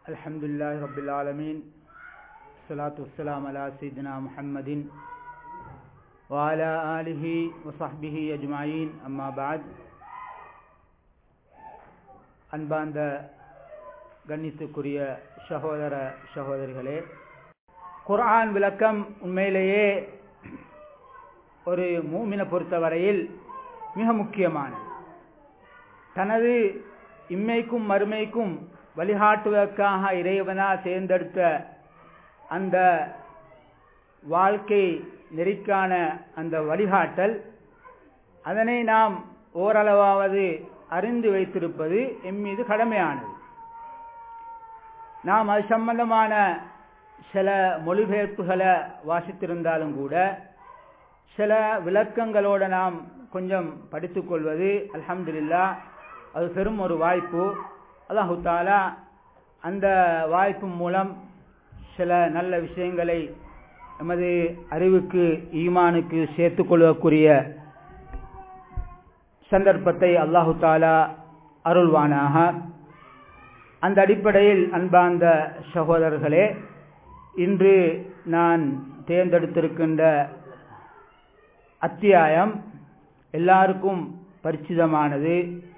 الحمد لله رب العالمين الصلاة والسلام على سيدنا محمد وعلى آله وصحبه أجمعين أما بعد அன்பார்ந்த கண்ணித்துக்குரிய சகோதர சகோதரிகளே குர்ஆன் விளக்கம் உண்மையிலேயே ஒரு மூமினை பொறுத்தவரையில் மிக முக்கியமானது தனது இம்மைக்கும் மறுமைக்கும் வழிகாட்டுவதற்காக இறைவனா தேர்ந்தெடுத்த அந்த வாழ்க்கை நெறிக்கான அந்த வழிகாட்டல் அதனை நாம் ஓரளவாவது அறிந்து வைத்திருப்பது எம் மீது கடமையானது நாம் அது சம்பந்தமான சில மொழிபெயர்ப்புகளை வாசித்திருந்தாலும் கூட சில விளக்கங்களோடு நாம் கொஞ்சம் படித்துக்கொள்வது அல்ஹம்துலில்லா அது பெரும் ஒரு வாய்ப்பு அல்லாஹு தாலா அந்த வாய்ப்பு மூலம் சில நல்ல விஷயங்களை எமது அறிவுக்கு ஈமானுக்கு சேர்த்துக்கொள்ளக்கூடிய சந்தர்ப்பத்தை அல்லாஹு தாலா அருள்வானாக அந்த அடிப்படையில் அன்பார்ந்த சகோதரர்களே இன்று நான் தேர்ந்தெடுத்திருக்கின்ற அத்தியாயம் எல்லாருக்கும் பரிச்சிதமானது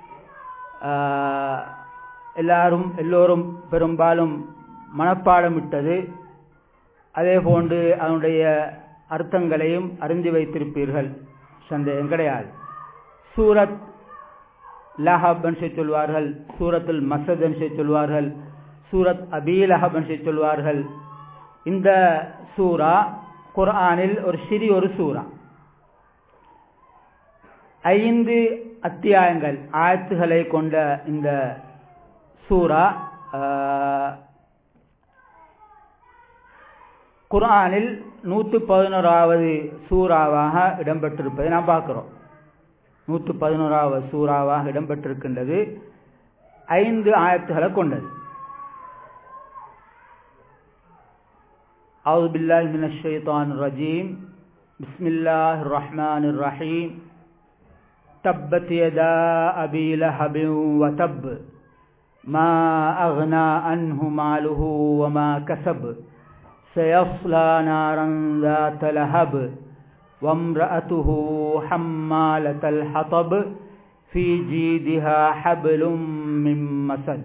எல்லாரும் எல்லோரும் பெரும்பாலும் மனப்பாடமிட்டது அதே போன்று அதனுடைய அர்த்தங்களையும் அறிந்து வைத்திருப்பீர்கள் சந்தேகம் கிடையாது சூரத் லஹப் என்று சொல்வார்கள் சூரத்துல் மசத் என்று சொல்வார்கள் சூரத் அபீலஹப் என்று சொல்வார்கள் இந்த சூரா குர்ஆனில் ஒரு சிறிய ஒரு சூரா ஐந்து அத்தியாயங்கள் ஆயத்துகளை கொண்ட இந்த சூரா குர்ஆனில் நூற்று பதினோராவது சூறாவாக இடம்பெற்றிருப்பதை நாம் பார்க்கிறோம் நூற்று பதினோராவது சூறாவாக இடம்பெற்றிருக்கின்றது ஐந்து ஆயத்துகளை கொண்டது أعوذ بالله من الشيطان الرجيم بسم الله الرحمن الرحيم تبت يدا أبي لهب وتب ما أغنى عنه ماله وما كسب سيصلى نارا ذات لهب وامرأته حمالة الحطب في جيدها حبل من مسد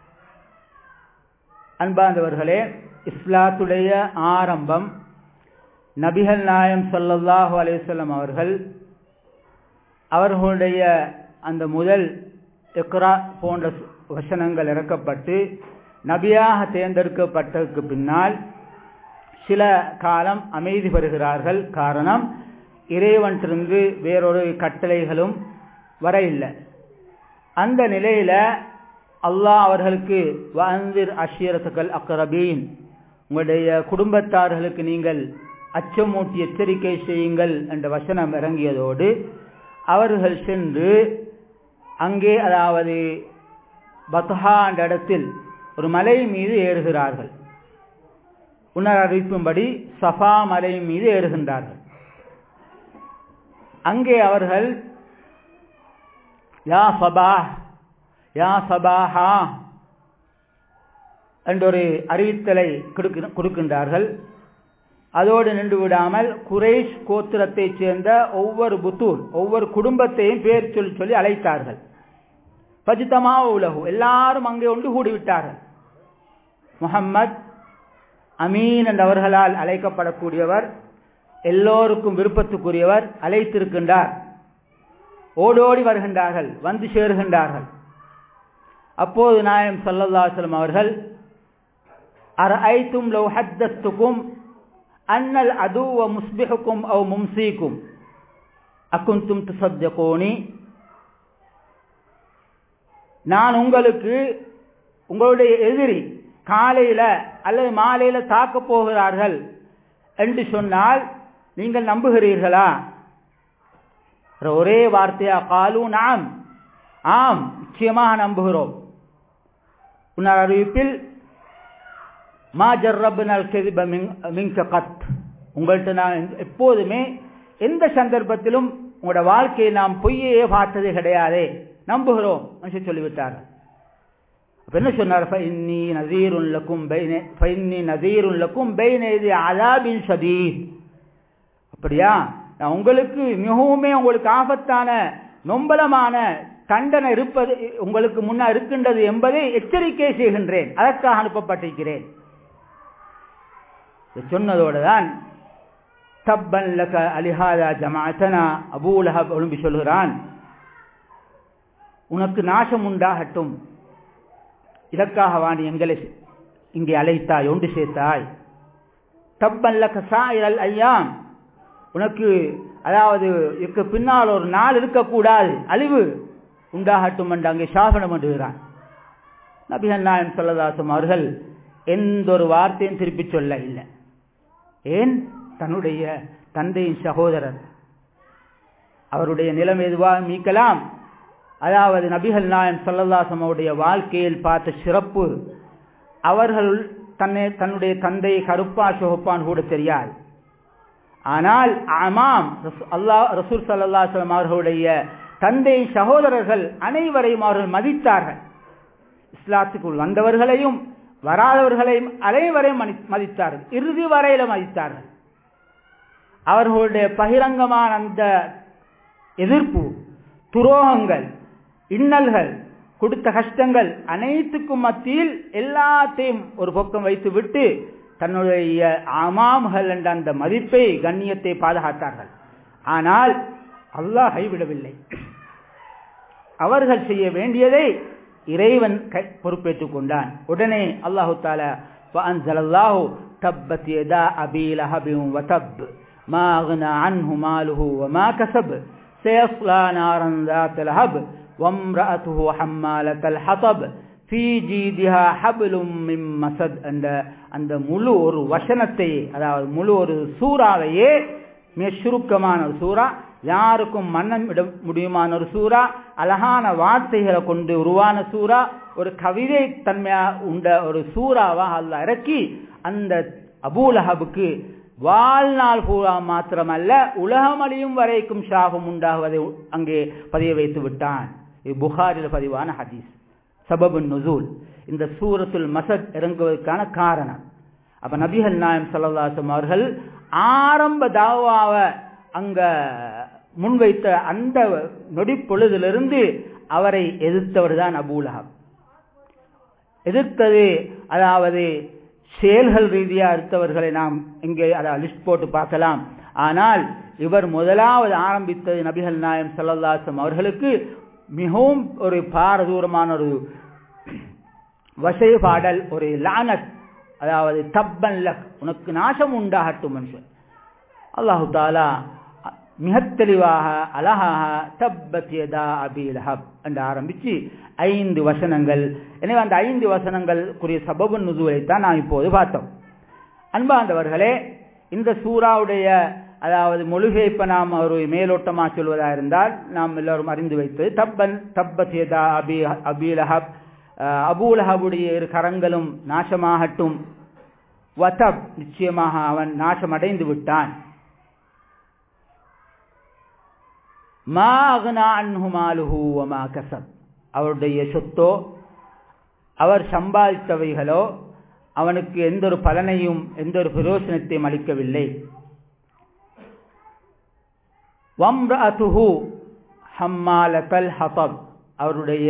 அன்பாந்தவர்களே இஸ்லாத்துடைய ஆரம்பம் நபிகள் நாயம் சல்லல்லாஹு அலையம் அவர்கள் அவர்களுடைய அந்த முதல் இக்ரா போன்ற வசனங்கள் இறக்கப்பட்டு நபியாக தேர்ந்தெடுக்கப்பட்டதற்கு பின்னால் சில காலம் அமைதி பெறுகிறார்கள் காரணம் இறைவன்றிருந்து வேறொரு கட்டளைகளும் வர இல்லை அந்த நிலையில அல்லாஹ் அவர்களுக்கு வந்திர் அஷீரத்துக்கள் அக்கரபீன் உங்களுடைய குடும்பத்தார்களுக்கு நீங்கள் அச்சமூட்டி எச்சரிக்கை செய்யுங்கள் என்ற வசனம் இறங்கியதோடு அவர்கள் சென்று அங்கே அதாவது பத்ஹா என்ற இடத்தில் ஒரு மலை மீது ஏறுகிறார்கள் உணர் அறிவிப்பும்படி சஃபா மலை மீது ஏறுகின்றார்கள் அங்கே அவர்கள் யா சபா யா சபாஹா என்றொரு அறிவித்தலை கொடுக்கின்றார்கள் அதோடு நின்று விடாமல் குரேஷ் கோத்திரத்தைச் சேர்ந்த ஒவ்வொரு புத்தூர் ஒவ்வொரு குடும்பத்தையும் பேர் சொல்லி சொல்லி அழைத்தார்கள் பஜித்தமா உலகு எல்லாரும் அங்கே ஒன்று கூடிவிட்டார்கள் முகம்மது அமீன் என்றவர்களால் அழைக்கப்படக்கூடியவர் எல்லோருக்கும் விருப்பத்துக்குரியவர் அழைத்திருக்கின்றார் ஓடோடி வருகின்றார்கள் வந்து சேருகின்றார்கள் அப்போது நாயம் சல்லல்லாஸ்லம் அவர்கள் அரைத்தும் லவ் ஹத்தத்துக்கும் அன்னல் அதுவ முஸ்பிஹுக்கும் அவ் மும்சீக்கும் அக்குந்தும் துசப்தகோனி நான் உங்களுக்கு உங்களுடைய எதிரி காலையில அல்லது மாலையில தாக்க போகிறார்கள் என்று சொன்னால் நீங்கள் நம்புகிறீர்களா ஒரே வார்த்தையா காலு நாம் ஆம் நிச்சயமாக நம்புகிறோம் உன்னர் அறிவிப்பில் மா ஜர்ரப்னல் கெதிப மிங்க கத் உங்கள்கிட்ட நான் எப்போதுமே எந்த சந்தர்ப்பத்திலும் உங்களோட வாழ்க்கையை நாம் பொய்யே பார்த்தது கிடையாதே நம்புகிறோம் என்று சொல்லிவிட்டார்கள் அப்ப என்ன சொன்னார் ஃபைன்னி நதீருன் லக்கும் பைனே ஃபைன்னி நதீருன் லக்கும் பைனே இது அதாபின் ஷதீத் அப்படியா நான் உங்களுக்கு மிகவுமே உங்களுக்கு ஆபத்தான நொம்பலமான தண்டனை இருப்பது உங்களுக்கு முன்னால் இருக்கின்றது என்பதை எச்சரிக்கை செய்கின்றேன் அதற்காக அனுப்பப்பட்டிருக்கிறேன் சொன்னதோடு தான் தப்பன் லக அலிஹாதா ஜமாத்தனா அபூலஹப் ஒழும்பி சொல்கிறான் உனக்கு நாசம் உண்டாகட்டும் இதற்காக வாணி எங்களை இங்கே அழைத்தாய் ஒன்று சேர்த்தாய் தப்பன் லக சாயிரல் ஐயாம் உனக்கு அதாவது இதுக்கு பின்னால் ஒரு நாள் இருக்கக்கூடாது அழிவு உண்டாகட்டும் என்று அங்கே சாசனம் பண்ணுகிறான் நபிகள் நாயன் சொல்லதாசம் அவர்கள் எந்த ஒரு வார்த்தையும் திருப்பி சொல்ல இல்லை ஏன் தன்னுடைய தந்தையின் சகோதரர் அவருடைய நிலம் எதுவாக மீக்கலாம் அதாவது நபிகள் நாயன் சொல்லதாசம் அவருடைய வாழ்க்கையில் பார்த்த சிறப்பு அவர்கள் தன்னை தன்னுடைய தந்தை கருப்பா சுகப்பான் கூட தெரியாது ஆனால் அமாம் அல்லா ரசூல் சல்லாஹம் அவர்களுடைய தந்தை சகோதரர்கள் அனைவரையும் அவர்கள் மதித்தார்கள் இஸ்லாத்துக்குள் வந்தவர்களையும் வராதவர்களையும் அனைவரையும் மதித்தார்கள் இறுதி வரையில மதித்தார்கள் அவர்களுடைய பகிரங்கமான அந்த எதிர்ப்பு துரோகங்கள் இன்னல்கள் கொடுத்த கஷ்டங்கள் அனைத்துக்கும் மத்தியில் எல்லாத்தையும் ஒரு பக்கம் வைத்து விட்டு தன்னுடைய அமாம்கள் என்ற அந்த மதிப்பை கண்ணியத்தை பாதுகாத்தார்கள் ஆனால் அல்லாஹ் கைவிடவில்லை அவர்கள் செய்ய வேண்டியதை இறைவன் பொறுப்பேற்றுக் கொண்டான் உடனே அல்லாஹு தாலா فأنزل تبت يدا أبي لهب وتب ما أغنى عنه ماله وما كسب سيصلى نارا ذات لهب وامرأته حمالة الحطب في جيدها حبل من مسد அந்த அந்த முழு ஒரு வசனத்தை அதாவது முழு ஒரு சூறாவையே மிக சுருக்கமான ஒரு சூறா யாருக்கும் மன்னம் விட முடியுமான ஒரு சூறா அழகான வார்த்தைகளை கொண்டு உருவான சூறா ஒரு கவிதை தன்மையா உண்ட ஒரு சூறாவா அல்ல இறக்கி அந்த அபூலஹபுக்கு வாழ்நாள் பூரா மாத்திரமல்ல உலகமழியும் வரைக்கும் சாபம் உண்டாகுவதை அங்கே பதிய வைத்து விட்டான் இது புகாரில் பதிவான ஹதீஸ் சபபு நுசூல் இந்த சூரத்துல் மசத் இறங்குவதற்கான காரணம் அப்ப நபிகள் நாயம் சல்லாசம் அவர்கள் ஆரம்ப தாவாவை அங்க முன்வைத்த அந்த நொடி பொழுதிலிருந்து அவரை எதிர்த்தவர் தான் அபூலஹப் எதிர்த்தது அதாவது செயல்கள் ரீதியா இருந்தவர்களை நாம் இங்கே அதாவது லிஸ்ட் போட்டு பார்க்கலாம் ஆனால் இவர் முதலாவது ஆரம்பித்தது நபிகள் நாயம் சல்லல்லாசம் அவர்களுக்கு மிகவும் ஒரு பாரதூரமான ஒரு வசை பாடல் ஒரு லானத் அதாவது தப்பன் லக் உனக்கு நாசம் உண்டாகட்டும் மனுஷன் அல்லாஹு தாலா மிக தெளிவாக அழகாக தப்பத் யதா அபிலஹப் என்று ஆரம்பிச்சு ஐந்து வசனங்கள் எனவே அந்த ஐந்து வசனங்களுக்குரிய சபபு நுதுவலைத்தான் நாம் இப்போது பார்த்தோம் அன்பாந்தவர்களே இந்த சூறாவுடைய அதாவது மொழிபெயர்ப்ப நாம் ஒரு மேலோட்டமாக சொல்வதா இருந்தால் நாம் எல்லோரும் அறிந்து வைத்தது தப்பன் தப்பத் யதா அபி அபிலஹப் அபூலஹபுடைய இரு கரங்களும் நாசமாகட்டும் வதப் நிச்சயமாக அவன் நாசமடைந்து விட்டான் அவருடைய சொத்தோ அவர் சம்பாதித்தவைகளோ அவனுக்கு எந்த ஒரு பலனையும் எந்த ஒரு பிரயோசனத்தையும் அளிக்கவில்லை வம்ரஅதுஹு ஹம்மாலத்தல் ஹபப் அவருடைய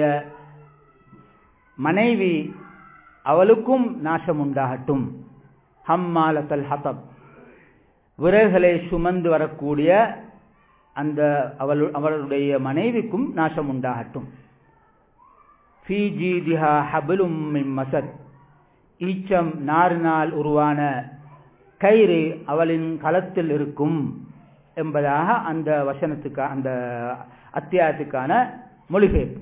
மனைவி அவளுக்கும் நாசம் உண்டாகட்டும் ஹம்மாலத்தல் ஹபப் விறகுகளை சுமந்து வரக்கூடிய அந்த அவள் அவளுடைய மனைவிக்கும் நாசம் உண்டாகட்டும் மசத் ஈச்சம் நாரினால் உருவான கயிறு அவளின் களத்தில் இருக்கும் என்பதாக அந்த வசனத்துக்கு அந்த அத்தியாயத்துக்கான மொழிபெயர்ப்பு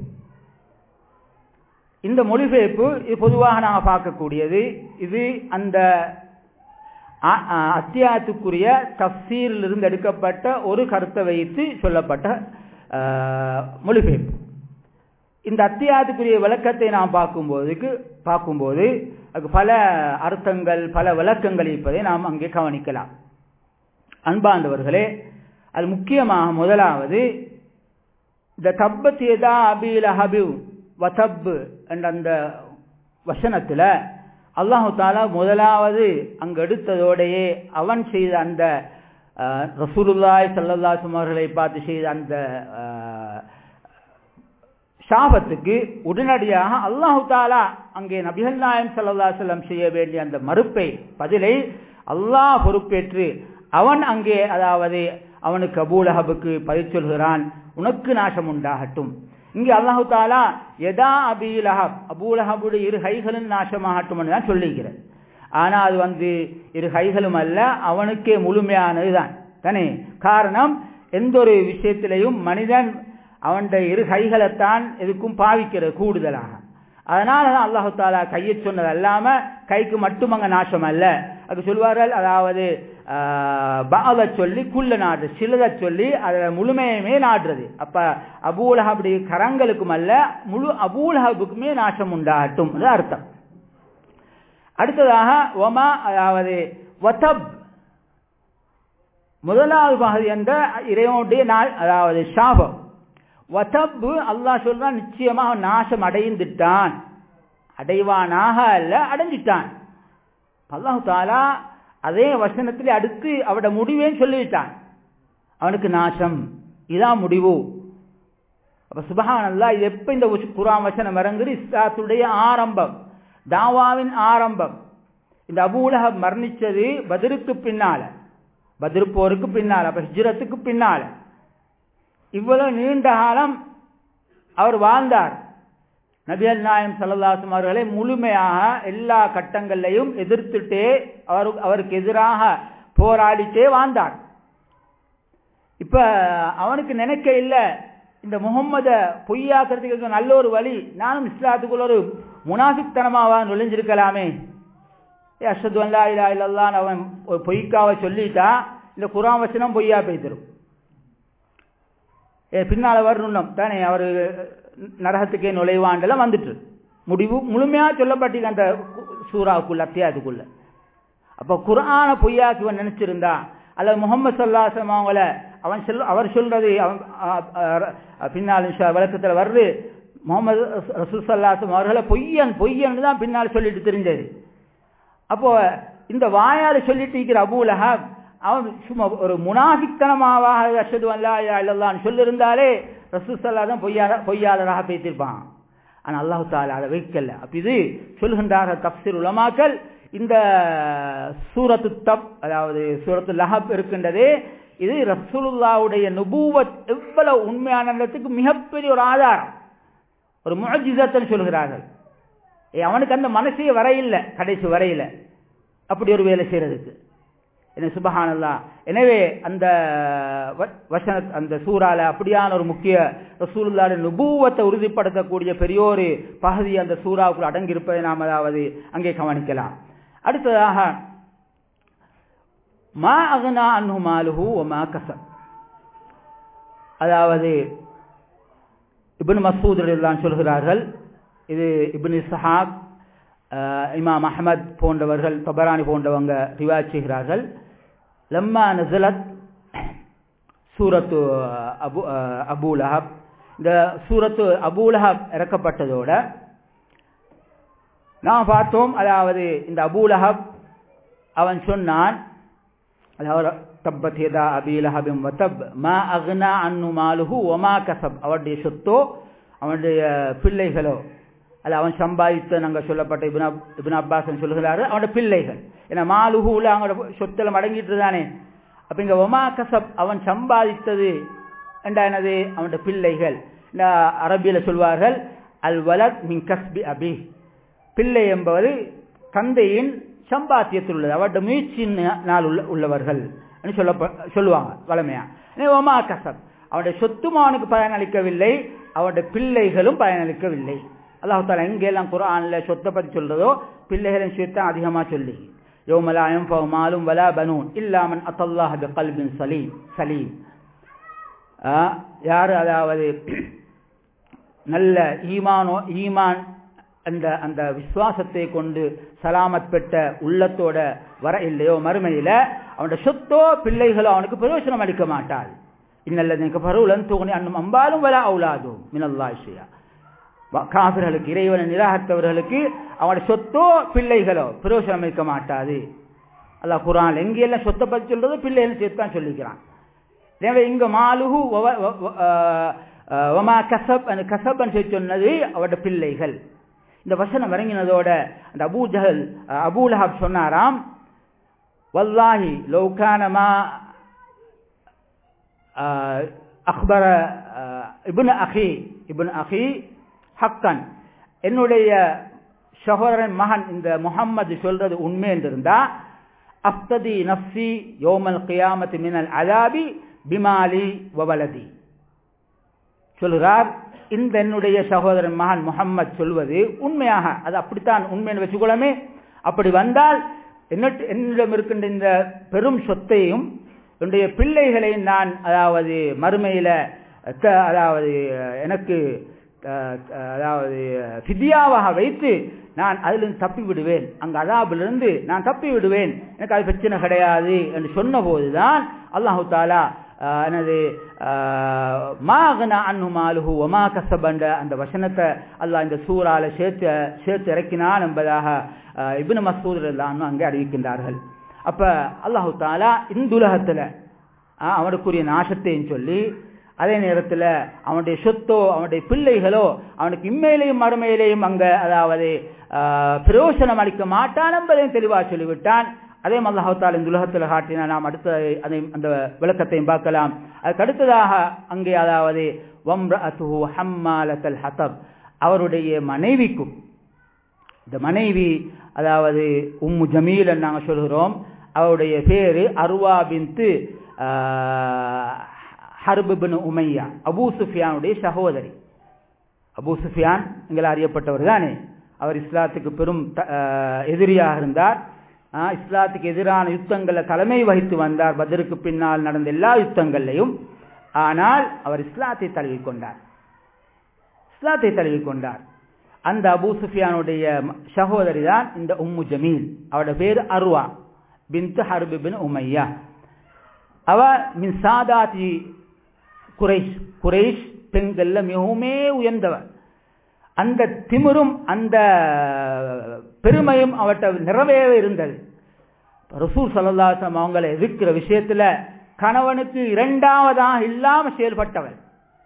இந்த மொழிபெயர்ப்பு இது பொதுவாக நாம் பார்க்கக்கூடியது இது அந்த அத்தியாயத்துக்குரிய தப்சீரிலிருந்து எடுக்கப்பட்ட ஒரு கருத்தை வைத்து சொல்லப்பட்ட மொழிபெயர்ப்பு இந்த அத்தியாயத்துக்குரிய விளக்கத்தை நாம் பார்க்கும்போதுக்கு பார்க்கும்போது அதுக்கு பல அர்த்தங்கள் பல விளக்கங்கள் இருப்பதை நாம் அங்கே கவனிக்கலாம் அன்பாண்டவர்களே அது முக்கியமாக முதலாவது இந்த தப்பத் எதா அபீல் அஹபு வதப்பு என்ற அந்த வசனத்துல அல்லாஹு தாலா முதலாவது அங்கு எடுத்ததோடையே அவன் செய்த அந்த ரசூலுல்லாய் சல்லல்லாசும் அவர்களை பார்த்து செய்த அந்த சாபத்துக்கு உடனடியாக அல்லாஹு தாலா அங்கே நபிகள் நாயம் சல்லா செல்லம் செய்ய வேண்டிய அந்த மறுப்பை பதிலை அல்லாஹ் பொறுப்பேற்று அவன் அங்கே அதாவது அவனுக்கு அபூலஹபுக்கு பதில் சொல்கிறான் உனக்கு நாசம் உண்டாகட்டும் இங்கே அல்லாஹு தாலா எதா அபீலஹப் அபூலஹபுடைய இரு கைகளும் நாசமாகட்டும் தான் சொல்லிக்கிறது ஆனா அது வந்து இரு கைகளும் அல்ல அவனுக்கே முழுமையானதுதான் தானே காரணம் எந்த ஒரு விஷயத்திலையும் மனிதன் அவனுடைய இரு கைகளைத்தான் எதுக்கும் பாவிக்கிறது கூடுதலாக அதனால தான் அல்லாஹு தாலா கையை சொன்னது அல்லாம கைக்கு மட்டும் அங்க நாசம் அல்ல அது சொல்வார்கள் அதாவது பாத சொல்லி குள்ள நாடு சிலதை சொல்லி அதை முழுமையுமே நாடுறது அப்ப அபூலஹபுடைய கரங்களுக்கும் அல்ல முழு அபூலஹபுக்குமே நாசம் உண்டாகட்டும் அர்த்தம் அடுத்ததாக ஒமா அதாவது வதப் முதலாவது பகுதி என்ற இறைவனுடைய நாள் அதாவது சாபம் வதப்பு அல்லாஹ் சொல்றான் நிச்சயமாக நாசம் அடைந்துட்டான் அடைவானாக அல்ல அடைஞ்சிட்டான் அல்லாஹு தாலா அதே வசனத்தில் அடுத்து அவட முடிவேன்னு சொல்லிவிட்டான் அவனுக்கு நாசம் இதான் முடிவு அப்ப சுபஹான் அல்லா இது எப்ப இந்த குரான் வசனம் இறங்குது இஸ்லாத்துடைய ஆரம்பம் தாவாவின் ஆரம்பம் இந்த அபூலக மரணிச்சது பதிருக்கு பின்னால பதிரு போருக்கு பின்னால அப்ப ஹிஜ்ரத்துக்கு பின்னால இவ்வளவு நீண்ட காலம் அவர் வாழ்ந்தார் நபியல் நாயம் சல்லாசும் அவர்களை முழுமையாக எல்லா கட்டங்களையும் எதிர்த்துட்டே அவர் அவருக்கு எதிராக போராடிட்டே வாழ்ந்தார் இப்ப அவனுக்கு நினைக்க இல்லை இந்த முகம்மத பொய்யாக்கிறதுக்கு நல்ல ஒரு வழி நானும் இஸ்லாத்துக்குள்ள ஒரு முனாசித்தனமாவா நுழைஞ்சிருக்கலாமே அஷது அல்லா இல்லா இல்லல்லான்னு அவன் ஒரு பொய்க்காவை சொல்லிட்டா இந்த குரான் வசனம் பொய்யா பேசிடும் பின்னால வரணும் தானே அவர் நரகத்துக்கே நுழைவாண்டெல்லாம் வந்துட்டு முடிவு முழுமையா சொல்லப்பட்டிருக்கு அந்த சூறாவுக்குள்ள அத்தியாயத்துக்குள்ள அப்ப குரான பொய்யாக்கி இவன் நினைச்சிருந்தா அல்லது முகமது சல்லாசம் அவங்கள அவன் சொல் அவர் சொல்றது அவன் பின்னால் விளக்கத்தில் வருது முகமது ரசூல் சல்லாசம் அவர்களை பொய்யன் பொய்யன் தான் பின்னால் சொல்லிட்டு தெரிஞ்சது அப்போ இந்த வாயால சொல்லிட்டு இருக்கிற அபூலஹப் அவன் சும்மா ஒரு முனாஃபித்தனமாக அஷது அல்லா இல்லல்லான்னு சொல்லியிருந்தாலே ரசூசல்லா தான் பொய்யாத பொய்யாளராக பேசியிருப்பான் ஆனால் அல்லாஹு தாலா அதை வைக்கல அப்ப இது சொல்கின்றார்கள் தப்சீர் உலமாக்கல் இந்த சூரத்து தப் அதாவது சூரத்து லஹப் இருக்கின்றதே இது ரசூலுல்லாவுடைய நுபூவத் எவ்வளவு உண்மையானதுக்கு மிகப்பெரிய ஒரு ஆதாரம் ஒரு முழஜிதத்தன் சொல்கிறார்கள் அவனுக்கு அந்த மனசே வரையில்லை கடைசி வரையில அப்படி ஒரு வேலை செய்யறதுக்கு என்ன சுபஹானல்லா எனவே அந்த வசன அந்த சூறால அப்படியான ஒரு முக்கிய ரசூலுல்லாட நுபூவத்தை உறுதிப்படுத்தக்கூடிய பெரிய ஒரு பகுதி அந்த சூறாவுக்குள் அடங்கியிருப்பதை நாம் அதாவது அங்கே கவனிக்கலாம் அடுத்ததாக மா அகனா அன்னு மாலுஹு மா கசப் அதாவது இபின் மசூத் சொல்கிறார்கள் இது இபின் சஹாக் இமாம் அஹமத் போன்றவர்கள் தபரானி போன்றவங்க ரிவாஜ் செய்கிறார்கள் லம்மா நசலத் சூரத்து அபு அபூலஹப் இந்த சூரத்து அபூலஹப் இறக்கப்பட்டதோட நாம் பார்த்தோம் அதாவது இந்த அபூலஹப் அவன் சொன்னான் அதாவது தப்பத் யதா அபீலஹபிம் வதப் மா அக்னா அன்னு மாலுஹு ஒமா கசப் அவருடைய சொத்தோ அவனுடைய பிள்ளைகளோ அல்ல அவன் சம்பாதித்த நாங்கள் சொல்லப்பட்ட இபின் இபின் அப்பாசன் சொல்லுகிறாரு அவனோட பிள்ளைகள் ஏன்னா மாலுகுல அவங்களோட சொத்தில் மடங்கிட்டு தானே அப்ப இங்க ஒமா கசப் அவன் சம்பாதித்தது என்றா என்னது அவனோட பிள்ளைகள் இந்த அரபியில சொல்வார்கள் அல் வலத் மின் கஸ்பி அபி பிள்ளை என்பது தந்தையின் சம்பாத்தியத்தில் உள்ளது அவருடைய முயற்சியின் நாள் உள்ள உள்ளவர்கள் சொல்ல சொல்லுவாங்க வளமையா ஒமா கசப் அவனுடைய சொத்தும் அவனுக்கு பயனளிக்கவில்லை அவனுடைய பிள்ளைகளும் பயனளிக்கவில்லை அல்லாஹு தாலா எங்கெல்லாம் குரான்ல சொத்தை பத்தி சொல்றதோ பிள்ளைகளின் விஷயத்தான் அதிகமா சொல்லி யோமலா எம்பவ் மாலும் வலா பனூன் இல்லாமன் அத்தல்லாஹ் கல்பின் சலீம் சலீம் யாரு அதாவது நல்ல ஈமானோ ஈமான் அந்த அந்த விசுவாசத்தை கொண்டு சலாமத் பெற்ற உள்ளத்தோட வர இல்லையோ மறுமையில அவனோட சொத்தோ பிள்ளைகளோ அவனுக்கு பிரயோஜனம் அளிக்க மாட்டாள் இன்னல்லது பருவலன் தூணி அன்னும் அம்பாலும் வர அவுலாதோ மினல்லா இஷையா காபிர்களுக்கு இறைவனை நிராகரித்தவர்களுக்கு அவனுடைய சொத்தோ பிள்ளைகளோ பிரயோசனம் இருக்க மாட்டாது அல்லாஹ் குரான் எங்கெல்லாம் சொத்தை பற்றி சொல்றதோ பிள்ளைகள் சேர்த்து தான் சொல்லிக்கிறான் எனவே இங்க மாலுகு ஒமா கசப் அந்த கசப்னு சொல்லி சொன்னது அவருடைய பிள்ளைகள் இந்த வசனம் இறங்கினதோட அந்த அபூஜஹல் அபூலஹப் சொன்னாராம் வல்லாஹி லௌகானமா அக்பர இபுன் அஹி இபுன் அஹி ஹக்கன் என்னுடைய சகோதரன் மகன் இந்த முகம்மது சொல்றது உண்மை என்றிருந்தா அப்ததி நப்சி யோமல் கியாமத்து மினல் அலாபி பிமாலி வவலதி சொல்கிறார் இந்த என்னுடைய சகோதரன் மகன் முகம்மது சொல்வது உண்மையாக அது அப்படித்தான் உண்மைன்னு வச்சுக்கொள்ளமே அப்படி வந்தால் என்னிடம் இருக்கின்ற இந்த பெரும் சொத்தையும் என்னுடைய பிள்ளைகளையும் நான் அதாவது மறுமையில அதாவது எனக்கு அதாவது சித்தியாவாக வைத்து நான் அதிலிருந்து தப்பி விடுவேன் அங்கு அதாபிலிருந்து நான் தப்பி விடுவேன் எனக்கு அது பிரச்சனை கிடையாது என்று சொன்ன போதுதான் அல்லாஹு தாலா எனது மாகன அன்னு மாலுகு ஒமா கசபண்ட அந்த வசனத்தை அல்லாஹ் இந்த சூறால சேர்த்து சேர்த்து இறக்கினான் என்பதாக இபின் மசூத் எல்லாம் அங்கே அறிவிக்கின்றார்கள் அப்ப அல்லாஹு தாலா இந்துலகத்துல அவனுக்குரிய நாசத்தையும் சொல்லி அதே நேரத்தில் அவனுடைய சொத்தோ அவனுடைய பிள்ளைகளோ அவனுக்கு இம்மையிலையும் மறுமையிலையும் அங்க அதாவது பிரயோசனம் அளிக்க மாட்டான் என்பதையும் தெளிவாக சொல்லிவிட்டான் அதே மல்லாஹால் இந்த உலகத்தில் காட்டின நாம் அடுத்த அதை அந்த விளக்கத்தையும் பார்க்கலாம் அதுக்கு அடுத்ததாக அங்கே அதாவது வம்ரஅத்துஹு ஹம்மாலத்தல் ஹதப் அவருடைய மனைவிக்கும் இந்த மனைவி அதாவது உம்மு ஜமீல் நாங்கள் சொல்கிறோம் அவருடைய பேரு அருவா பின்த்து ஹர்பின் உமையா அபூ சுஃபியானுடைய சகோதரி அபூ சுஃபியான் எங்களை அறியப்பட்டவர் தானே அவர் இஸ்லாத்துக்கு பெரும் எதிரியாக இருந்தார் இஸ்லாத்துக்கு எதிரான யுத்தங்களில் தலைமை வகித்து வந்தார் பதருக்கு பின்னால் நடந்த எல்லா யுத்தங்கள்லையும் ஆனால் அவர் இஸ்லாத்தை தழுவிக்கொண்டார் இஸ்லாத்தை தழுவிக்கொண்டார் அந்த அபூ சுஃபியானுடைய சகோதரி தான் இந்த உம்மு ஜமீல் அவருடைய பேர் அருவா பின்து ஹர்பி பின் உமையா அவ மின் சாதாதி குறைஷ் குறைஷ் பெண்கள்ல மிகவுமே உயர்ந்தவர் அந்த திமிரும் அந்த பெருமையும் அவட்ட நிறைவேறவே இருந்தது ரசூல் சல்லாசம் அவங்களை எதிர்க்கிற விஷயத்துல கணவனுக்கு இரண்டாவதாக இல்லாம செயல்பட்டவர்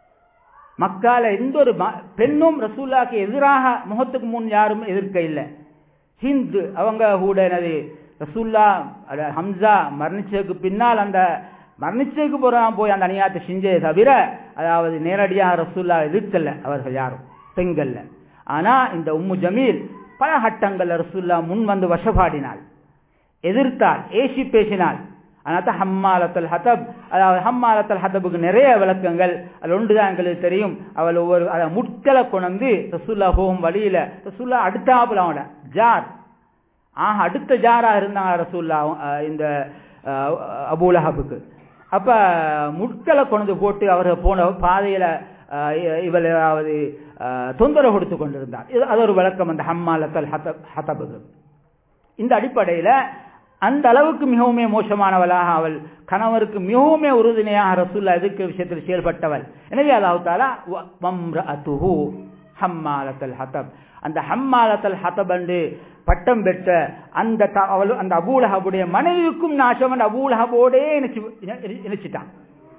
மக்கால எந்த ஒரு பெண்ணும் ரசூல்லாக்கு எதிராக முகத்துக்கு முன் யாரும் எதிர்க்க இல்லை ஹிந்து அவங்க கூட எனது ரசூல்லா ஹம்சா மரணிச்சதுக்கு பின்னால் அந்த மரணிச்சதுக்கு போறான் போய் அந்த அநியாயத்தை செஞ்சதை தவிர அதாவது நேரடியாக ரசூல்லா எதிர்க்கல அவர்கள் யாரும் பெண்கள்ல ஆனா இந்த உம்மு ஜமீல் பல கட்டங்கள்ல ரசூல்லா முன் வந்து வசப்பாடினாள் எதிர்த்தாள் ஏசி பேசினாள் அதனால ஹம்மாலத்தல் ஹதப் அதாவது ஹம்மாலத்தல் ஹதபுக்கு நிறைய விளக்கங்கள் அது ஒன்றுதான் எங்களுக்கு தெரியும் அவள் ஒவ்வொரு அதை முட்களை கொண்டு ரசூல்லா போகும் வழியில ரசூல்லா அடுத்தாப்புல அவனோட ஜார் ஆஹ் அடுத்த ஜாரா இருந்தாங்க ரசூல்லா இந்த அபூலஹபுக்கு அப்ப முட்களை கொண்டு போட்டு அவர்கள் போன பாதையில இவள் ஏதாவது தொந்தரவு கொடுத்து கொண்டிருந்தார் அது ஒரு விளக்கம் அந்த ஹம்மாலத்தல் ஹதபுக்கு இந்த அடிப்படையில அந்த அளவுக்கு மிகவுமே மோசமானவளாக அவள் கணவருக்கு மிகவுமே உறுதுணையாக ரசூல்லா எதிர்க்க விஷயத்தில் செயல்பட்டவள் எனவே அல்லாஹு தாலா வம்ரஅத்துஹு ஹம்மாலத்தல் ஹதப் அந்த ஹம்மாலத்தல் ஹதப் என்று பட்டம் பெற்ற அந்த அவள் அந்த அபூலஹபுடைய மனைவிக்கும் நாசம் அந்த அபூலஹபோடே இணைச்சிட்டான்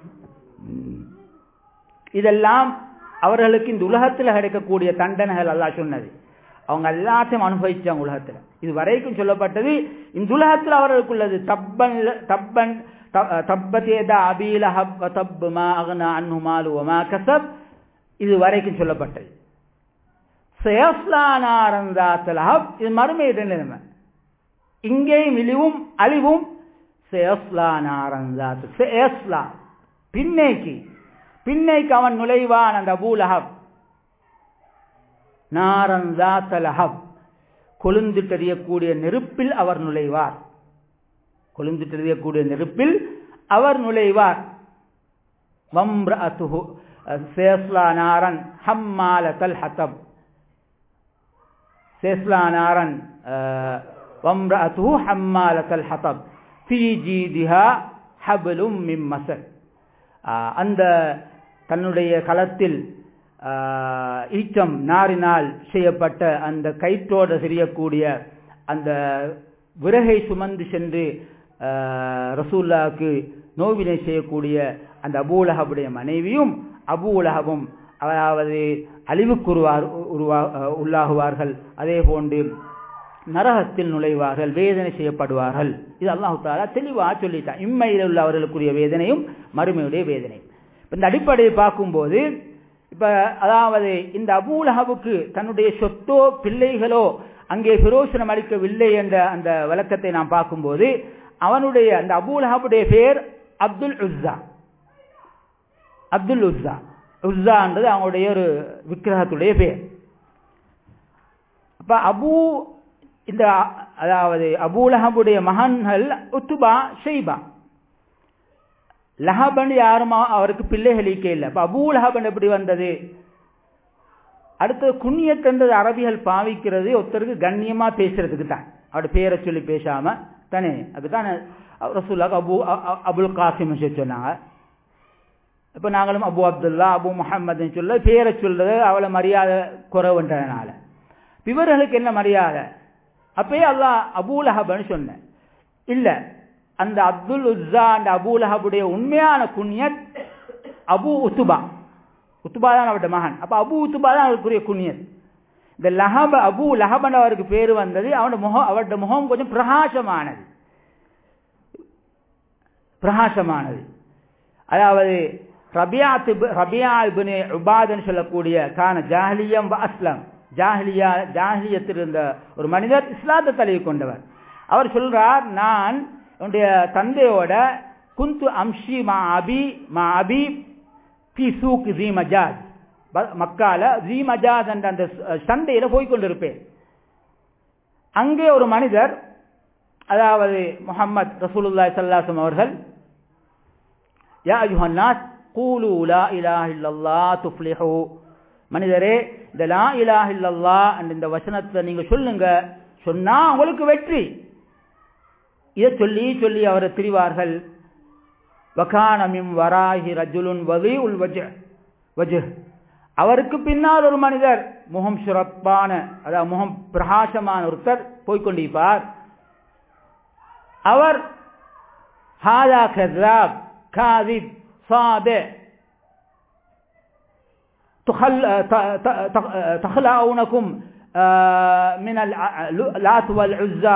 இதெல்லாம் அவர்களுக்கு இந்த உலகத்தில் கிடைக்கக்கூடிய தண்டனைகள் அல்லாஹ் சொன்னது அவங்க எல்லாத்தையும் அனுபவிச்சாங்க உலகத்துல இது வரைக்கும் சொல்லப்பட்டது இந்த உலகத்தில் அவர்களுக்குள்ளது தப்பன் தப்பன் தப்பத்தேதா அபீல ஹப் தப்பு மா அகனா அன்னு மாலு மா கசப் இது வரைக்கும் சொல்லப்பட்டது செயஸ்லானாரந்தாத்தலஹப் இது மறுமையிட நிலைமை இங்கேயும் இழிவும் அழிவும் செயஸ்லானாரந்தாத்து செயஸ்லா பின்னேக்கு பின்னைக்கு அவன் நுழைவான் அந்த அபூலஹப் நாரந்தாத்தலஹப் கொழுந்துட்டெறியக்கூடிய நெருப்பில் அவர் நுழைவார் கொழுந்துட்டெறியக்கூடிய நெருப்பில் அவர் நுழைவார் வம்ரஅத்துஹு சேஸ்லா நாரன் ஹம்மாலத்தல் ஹத்தப் சேஸ்லா நாரன் வம்ரஅத்துஹு ஹம்மாலத்தல் ஹத்தப் ஃபீ ஜீதிஹா ஹபலும் மிம் மசல் அந்த தன்னுடைய களத்தில் ஈச்சம் நாரினால் செய்யப்பட்ட அந்த கயிற்றோடு தெரியக்கூடிய அந்த விறகை சுமந்து சென்று ரசூல்லாவுக்கு நோவினை செய்யக்கூடிய அந்த அபூலகபுடைய மனைவியும் அபூலகபும் அதாவது அழிவுக்குருவார் உருவா உள்ளாகுவார்கள் அதே போன்று நரகத்தில் நுழைவார்கள் வேதனை செய்யப்படுவார்கள் இது அல்லாஹு தாலா தெளிவாக சொல்லிட்டான் இம்மையில் உள்ளவர்களுக்குரிய வேதனையும் மறுமையுடைய வேதனையும் இந்த அடிப்படையை பார்க்கும்போது இப்ப அதாவது இந்த அபூலஹபுக்கு தன்னுடைய சொத்தோ பிள்ளைகளோ அங்கே பிரோசனம் அளிக்கவில்லை என்ற அந்த விளக்கத்தை நாம் பார்க்கும்போது அவனுடைய அந்த அபூலஹபுடைய பேர் அப்துல் உஸ்ஸா அப்துல் உஸ்ஸா உஸ்ஸான்றது அவங்களுடைய ஒரு விக்கிரகத்துடைய பேர் அப்ப அபு இந்த அதாவது அபூலஹபுடைய மகன்கள் உத்துபா ஷெய்பா லஹபன் யாருமா அவருக்கு பிள்ளைகளிக்க இல்லை அப்ப அபூலஹபன் எப்படி வந்தது அடுத்தது குண்ணியத்தன்றது அரபிகள் பாவிக்கிறது ஒருத்தருக்கு கண்ணியமா பேசுறதுக்கு தான் அவரோட பேரை சொல்லி பேசாம தானே அதுதான் ரசூல்லாக்கு அபு அபுல் காசிம் சொன்னாங்க இப்ப நாங்களும் அபு அப்துல்லா அபு முகமதுன்னு சொல்ல பேரை சொல்றது அவளை மரியாதை குறைவுன்றதுனால இவர்களுக்கு என்ன மரியாதை அப்பயே அல்லா அபூலஹபன்னு சொன்னேன் இல்ல அந்த அப்துல் உஸ்ஸா அந்த அபூலஹபுடைய உண்மையான குன்யத் அபு உத்துபா உத்துபா தான் அவருடைய மகன் அப்ப அபு உத்துபா தான் அவருக்குரிய குன்யத் இந்த லஹப அபு லஹபன் அவருக்கு பேரு வந்தது அவனுடைய முகம் அவருடைய முகம் கொஞ்சம் பிரகாசமானது பிரகாசமானது அதாவது ரபியாத்து ரபியா இபின் உபாதன் சொல்லக்கூடிய கான ஜாஹலியம் அஸ்லம் ஜாஹிலியா ஜாஹிலியத்தில் இருந்த ஒரு மனிதர் இஸ்லாத்தை தழுவி கொண்டவர் அவர் சொல்றார் நான் என்னுடைய தந்தையோட குந்து அம்ஷி மா அபி மா அபி பி சூக் ஜி மஜாத் மக்கால ஜி மஜாத் என்ற அந்த சந்தையில போய்கொண்டிருப்பேன் அங்கே ஒரு மனிதர் அதாவது முகமது ரசூலுல்லாய் சல்லாசம் அவர்கள் யா யுஹன்னாஸ் கூலு லா இலாஹ இல்லல்லாஹ் துஃப்லிஹு மனிதரே இந்த லா இலாஹ இல்லல்லாஹ் என்ற இந்த வசனத்தை நீங்க சொல்லுங்க சொன்னா உங்களுக்கு வெற்றி இதை சொல்லி சொல்லி அவரை திரிவார்கள் வகானமிம் வராஹி ரஜுலுன் வதி உல் வஜ வஜ அவருக்கு பின்னால் ஒரு மனிதர் முகம் சிறப்பான அதாவது முகம் பிரகாசமான ஒருத்தர் போய்கொண்டிருப்பார் அவர் ஹாதா கذاب காதிப் சாதே تخلعونكم من اللات والعزى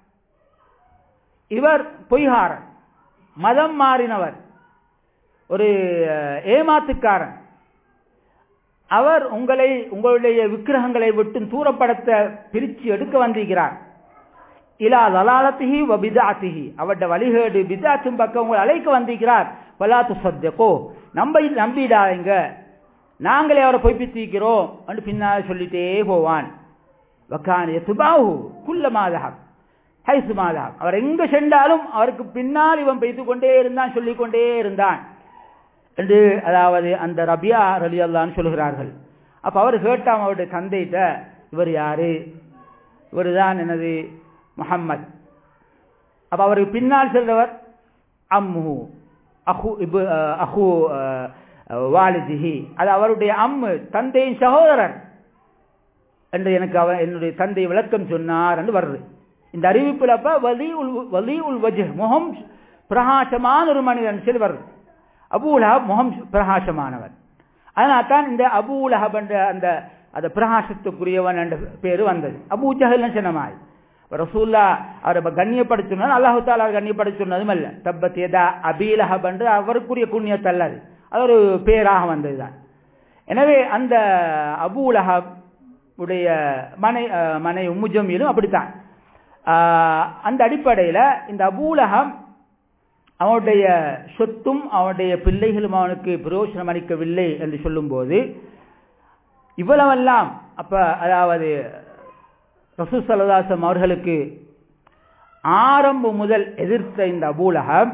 இவர் பொய்காரன் மதம் மாறினவர் ஒரு ஏமாத்துக்காரன் அவர் உங்களை உங்களுடைய விக்கிரகங்களை விட்டு தூரப்படுத்த பிரிச்சு எடுக்க வந்திருக்கிறார் இலா லலாலத்திஹி வ பிதாத்திஹி அவருடைய வழிகேடு பிதாத்தும் பக்கம் உங்களை அழைக்க வந்திருக்கிறார் பலாத்து சத்தக்கோ நம்ப நம்பிடாங்க நாங்களே அவரை பொய்ப்பித்திருக்கிறோம் என்று பின்னால் சொல்லிட்டே போவான் வக்கான் எத்துபாஹு குல்ல மாதகம் ஹைசு மாதகம் அவர் எங்க சென்றாலும் அவருக்கு பின்னால் இவன் பெய்து கொண்டே இருந்தான் சொல்லிக் கொண்டே இருந்தான் என்று அதாவது அந்த ரபியா அலி அல்லான்னு சொல்கிறார்கள் அப்ப அவர் கேட்டாம் அவருடைய தந்தைகிட்ட இவர் யாரு இவர் தான் எனது முகம்மது அப்ப அவருக்கு பின்னால் செல்றவர் அம்மு அஹு இபு அஹு வாலிதிஹி அது அவருடைய அம்மு தந்தையின் சகோதரர் என்று எனக்கு அவர் என்னுடைய தந்தை விளக்கம் சொன்னார் என்று வருது இந்த அறிவிப்பில் அப்ப வலி உல் வலி உல் வஜ் முகம் பிரகாசமான ஒரு மனிதன் சொல்லி வருது அபூலஹப் முகம் பிரகாசமானவர் அதனால் தான் இந்த அபூலஹப் என்ற அந்த அந்த பிரகாசத்துக்குரியவன் என்ற பேரு வந்தது அபூ ஜஹல் சொன்னமாய் ரசூல்லா அவரை கண்ணியப்படுத்தினார் அல்லாஹு தாலா கண்ணியப்படுத்தினதும் அல்ல தப்பத் எதா அபீலஹப் என்று அவருக்குரிய புண்ணியத்தல்லது அது ஒரு பேராக வந்ததுதான் எனவே அந்த அபூலஹப் உடைய மனை மனை உம்முஜமியிலும் அப்படித்தான் அந்த அடிப்படையில் இந்த அபூலகம் அவனுடைய சொத்தும் அவனுடைய பிள்ளைகளும் அவனுக்கு பிரயோஜனம் அளிக்கவில்லை என்று சொல்லும்போது இவ்வளவெல்லாம் அப்ப அதாவது ரசூ சலதாசம் அவர்களுக்கு ஆரம்பம் முதல் எதிர்த்த இந்த அபூலகம்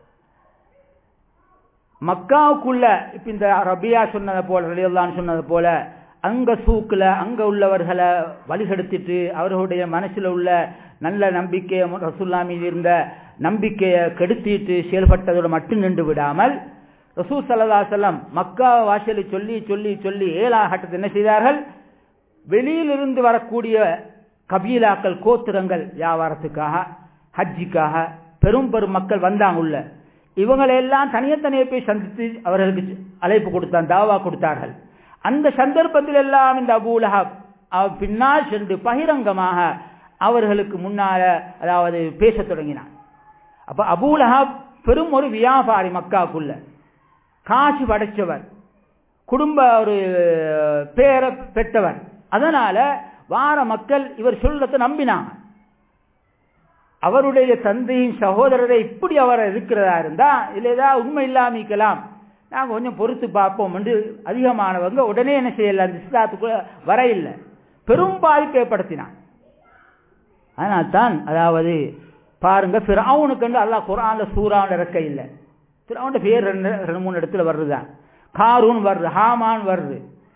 மக்காவுக்குள்ள இப்ப இந்த ரபியா சொன்னதை போல ரலியல்லான்னு சொன்னது போல அங்க சூக்குல அங்க உள்ளவர்களை வழிகெடுத்துட்டு அவர்களுடைய மனசுல உள்ள நல்ல நம்பிக்கையை ரசுல்லா மீது இருந்த நம்பிக்கையை கெடுத்திட்டு செயல்பட்டதோடு மட்டும் நின்று விடாமல் ரசூ சல்லா செல்லம் மக்கா வாசலை சொல்லி சொல்லி சொல்லி ஏழாம் கட்டத்தை என்ன செய்தார்கள் வெளியிலிருந்து வரக்கூடிய கபீலாக்கள் கோத்திரங்கள் வியாபாரத்துக்காக ஹஜ்ஜிக்காக பெரும் பெரும் மக்கள் வந்தாங்க உள்ள இவங்களெல்லாம் தனியத்தனியே போய் சந்தித்து அவர்களுக்கு அழைப்பு கொடுத்தான் தாவா கொடுத்தார்கள் அந்த சந்தர்ப்பத்தில் எல்லாம் இந்த அபூலஹப் பின்னால் சென்று பகிரங்கமாக அவர்களுக்கு முன்னால அதாவது பேசத் தொடங்கினான் அப்ப அபூலஹப் பெரும் ஒரு வியாபாரி மக்காக்குள்ள காசு படைச்சவர் குடும்ப ஒரு பேரை பெற்றவர் அதனால வார மக்கள் இவர் சொல்லத்தை நம்பினாங்க அவருடைய தந்தையின் சகோதரரை இப்படி அவர் இருக்கிறதா இருந்தா இல்ல ஏதாவது உண்மை இல்லாமிக்கலாம் நாங்கள் கொஞ்சம் பொறுத்து பார்ப்போம் என்று அதிகமானவங்க உடனே என்ன செய்யல அந்த இஸ்லாத்துக்குள்ள வர இல்லை பெரும் பாதிப்பு ஏற்படுத்தினான் அதனால் தான் அதாவது பாருங்க பிறவுனுக்கு வந்து அல்லாஹ் குரான்ல சூறான் இறக்க இல்லை பிறவுண்ட பேர் ரெண்டு ரெண்டு மூணு இடத்துல வருதுதான் காரூன் வருது ஹாமான் வருது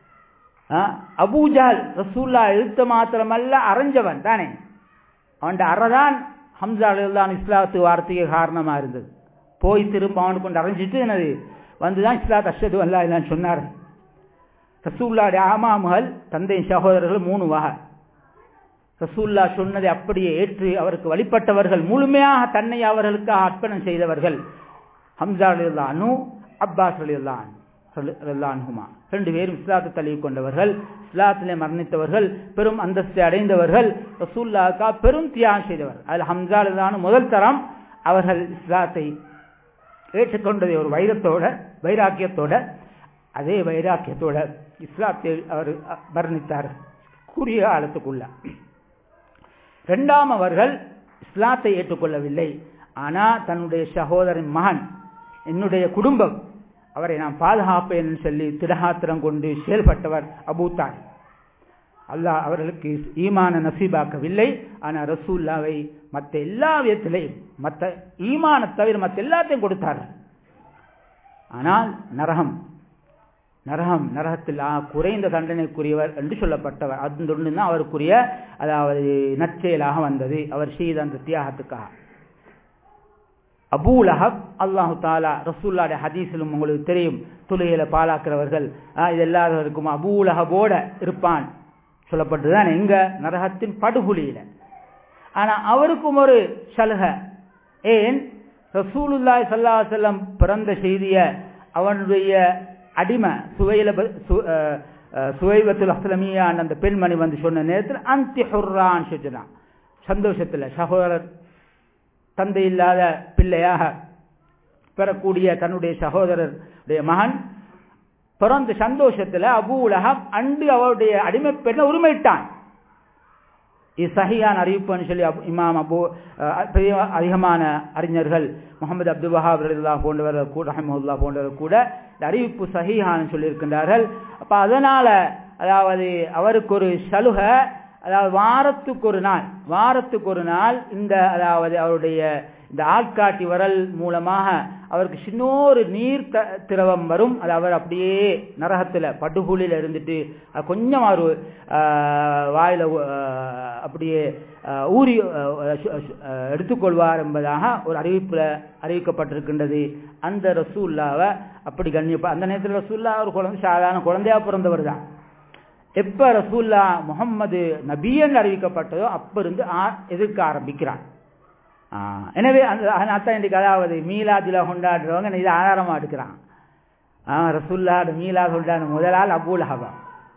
அபூஜால் ரசூல்லா எழுத்த மாத்திரமல்ல அரைஞ்சவன் தானே அவன் அறதான் ஹம்சா அலிதான் இஸ்லாத்து வார்த்தைக்கு காரணமா இருந்தது போய் திரும்ப அவனுக்கு கொண்டு அரைஞ்சிட்டு என்னது வந்துதான் இஸ்லாத் அஷது அல்லா இல்லான்னு சொன்னார் ரசூல்லாடைய ஆமாமுகள் தந்தை சகோதரர்கள் மூணு வகை ரசூல்லா சொன்னதை அப்படியே ஏற்று அவருக்கு வழிபட்டவர்கள் முழுமையாக தன்னை அவர்களுக்காக அர்ப்பணம் செய்தவர்கள் ஹம்சா அலில்லானு அப்பாஸ் அலில்லான் அல்லான்ஹுமா ரெண்டு பேரும் இஸ்லாத்தை தழுவி கொண்டவர்கள் இஸ்லாத்திலே மரணித்தவர்கள் பெரும் அந்தஸ்தை அடைந்தவர்கள் ரசூல்லாக்கா பெரும் தியாகம் செய்தவர் அதில் ஹம்சா அலில்லானு முதல் தரம் அவர்கள் இஸ்லாத்தை ஏற்றுக்கொண்டதை ஒரு வைரத்தோட வைராக்கியத்தோட அதே வைராக்கியத்தோட இஸ்லாத்தை அவர் மரணித்தார் குறுகிய காலத்துக்குள்ள இரண்டாம் அவர்கள் இஸ்லாத்தை ஏற்றுக்கொள்ளவில்லை ஆனா தன்னுடைய சகோதரன் மகன் என்னுடைய குடும்பம் அவரை நான் பாதுகாப்பேன் சொல்லி திடகாத்திரம் கொண்டு செயல்பட்டவர் அபூத்தான் அல்லாஹ் அவர்களுக்கு ஈமான நசீபாக்கவில்லை ஆனால் ரசூல்லாவை மற்ற எல்லா விதத்திலையும் மற்ற ஈமான தவிர மற்ற எல்லாத்தையும் கொடுத்தார்கள் ஆனால் நரகம் நரகம் நரகத்தில் குறைந்த தண்டனைக்குரியவர் என்று சொல்லப்பட்டவர் அது தான் அவருக்குரிய அதாவது நற்செயலாக வந்தது அவர் செய்த அந்த தியாகத்துக்காக அபூலஹப் அல்லாஹு தாலா ரசூல்லாடைய ஹதீஸிலும் உங்களுக்கு தெரியும் துளையில பாலாக்குறவர்கள் இது எல்லாருக்கும் அபூலஹபோட இருப்பான் சொல்லப்பட்டுதான் எங்க நரகத்தின் படுகொலியில ஆனா அவருக்கும் ஒரு சலுகை ஏன் ரசூலுல்லாய் சல்லா செல்லம் பிறந்த செய்திய அவனுடைய அடிமை சுவையில சுவைவத்தில் அஸ்லமியான் அந்த பெண்மணி வந்து சொன்ன நேரத்தில் அந்தி ஹுர்ரான் சொன்னான் சந்தோஷத்தில் சகோதரர் தந்தை இல்லாத பிள்ளையாக பெறக்கூடிய தன்னுடைய சகோதரருடைய மகன் பிறந்த சந்தோஷத்தில் அபு உலகம் அண்டு அவருடைய அடிமை பெண்ணை உரிமையிட்டான் இது சஹியான் அறிவிப்புன்னு சொல்லி இமாம் அபு பெரிய அதிகமான அறிஞர்கள் முகமது அப்துல் வஹாப் ரலில்லா போன்றவர்கள் கூட ரஹமுல்லா போன்றவர்கள் கூட இந்த அறிவிப்பு சஹிஹான்னு சொல்லியிருக்கின்றார்கள் அப்ப அதனால அதாவது அவருக்கு ஒரு சலுகை அதாவது வாரத்துக்கு ஒரு நாள் வாரத்துக்கு ஒரு நாள் இந்த அதாவது அவருடைய இந்த ஆட்காட்டி வரல் மூலமாக அவருக்கு சின்னொரு நீர் திரவம் வரும் அது அவர் அப்படியே நரகத்தில் படுகொலியில் இருந்துட்டு கொஞ்சம் அவர் வாயில அப்படியே ஊறி எடுத்துக்கொள்வார் என்பதாக ஒரு அறிவிப்பில் அறிவிக்கப்பட்டிருக்கின்றது அந்த ரசூல்லாவை அப்படி கண்ணியப்பா அந்த நேரத்தில் ரசூல்லா ஒரு குழந்தை சாதாரண குழந்தையா பிறந்தவர் தான் எப்ப ரசூல்லா முகம்மது நபியன் அறிவிக்கப்பட்டதோ அப்ப இருந்து எதிர்க்க ஆரம்பிக்கிறான் எனவே அந்த அத்தான் இன்றைக்கு அதாவது மீலாதுல கொண்டாடுறவங்க இதை ஆதாரமா எடுக்கிறான் ரசூல்லாடு மீலா கொண்டாடு முதலால் அபூல் ஹபா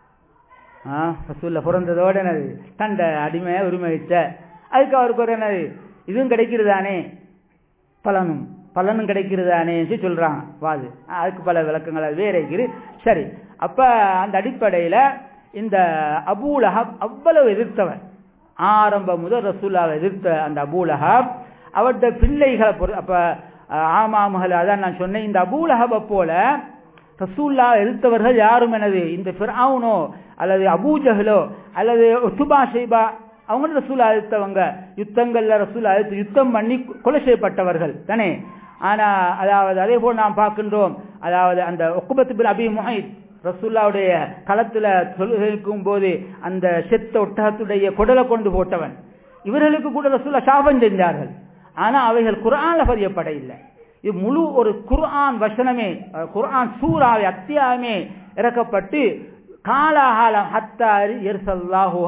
ரசூல்ல பிறந்ததோட என்னது தண்ட அடிமையை உரிமை வச்ச அதுக்கு அவருக்கு ஒரு என்னது இதுவும் கிடைக்கிறதானே பலனும் பலனும் கிடைக்கிறதானே சொல்றாங்க வாது அதுக்கு பல விளக்கங்கள் அது வேற இருக்குது சரி அப்ப அந்த அடிப்படையில இந்த அபூலஹப் அவ்வளவு எதிர்த்தவன் ஆரம்பம் முதல் ரசூல்லாவை எதிர்த்த அந்த அபூலஹப் அவருடைய பிள்ளைகளை அப்ப ஆமாமுகள் அதான் நான் சொன்னேன் இந்த அபூலஹப போல ரசூல்லா எதிர்த்தவர்கள் யாரும் எனது இந்த ஃபிரௌனோ அல்லது அபூஜஹலோ அல்லது உத்துபா ஷைபா அவங்க ரசூலா அழுத்தவங்க யுத்தங்கள்ல ரசூலா அழுத்து யுத்தம் பண்ணி கொலை செய்யப்பட்டவர்கள் தானே ஆனா அதாவது அதே போல் நாம் பார்க்கின்றோம் அதாவது அந்த ஒக்குபத்து பின் அபி முஹைத் ரசூல்லாவுடைய களத்துல தொழுகைக்கும் போது அந்த செத்த ஒட்டகத்துடைய குடலை கொண்டு போட்டவன் இவர்களுக்கு கூட ரசூல்லா சாபம் செஞ்சார்கள் ஆனா அவைகள் குரான்ல பதியப்பட இல்லை இது முழு ஒரு குர்ஆன் வசனமே அஹ், குர்ஆன் சூறாவை அத்தியாயமே இறக்கப்பட்டு காலாகாலம் ஹத்தா எர்சல்லாஹு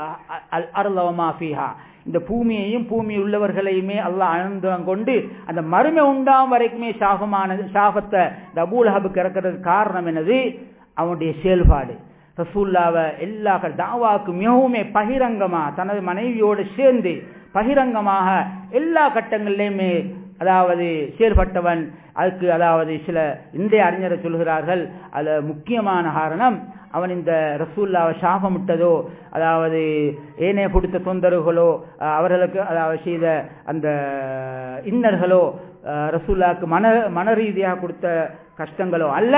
அல் அருளவமா ஃபீஹா இந்த பூமியையும் பூமி உள்ளவர்களையுமே அல்லாஹ் அனந்தம் கொண்டு அந்த மறுமை உண்டாம் வரைக்குமே சாபமானது சாபத்தை இந்த அபூலஹபுக்கு இறக்கிறதுக்கு காரணம் என்னது அவனுடைய செயல்பாடு ரசூல்லாவை எல்லா க- தாவாக்கு மிகவுமே பகிரங்கமா தனது மனைவியோடு சேர்ந்து பகிரங்கமாக எல்லா கட்டங்களிலுமே அதாவது செயல்பட்டவன் அதுக்கு அதாவது சில இந்திய அறிஞரை சொல்கிறார்கள் அதுல முக்கியமான காரணம் அவன் இந்த ரசூல்லாவை சாபமிட்டதோ அதாவது ஏனைய கொடுத்த தொந்தரவுகளோ அஹ், அவர்களுக்கு அதாவது செய்த அந்த இன்னர்களோ அஹ், ரசூல்லாவுக்கு மன மன ரீதியாக கொடுத்த கஷ்டங்களோ அல்ல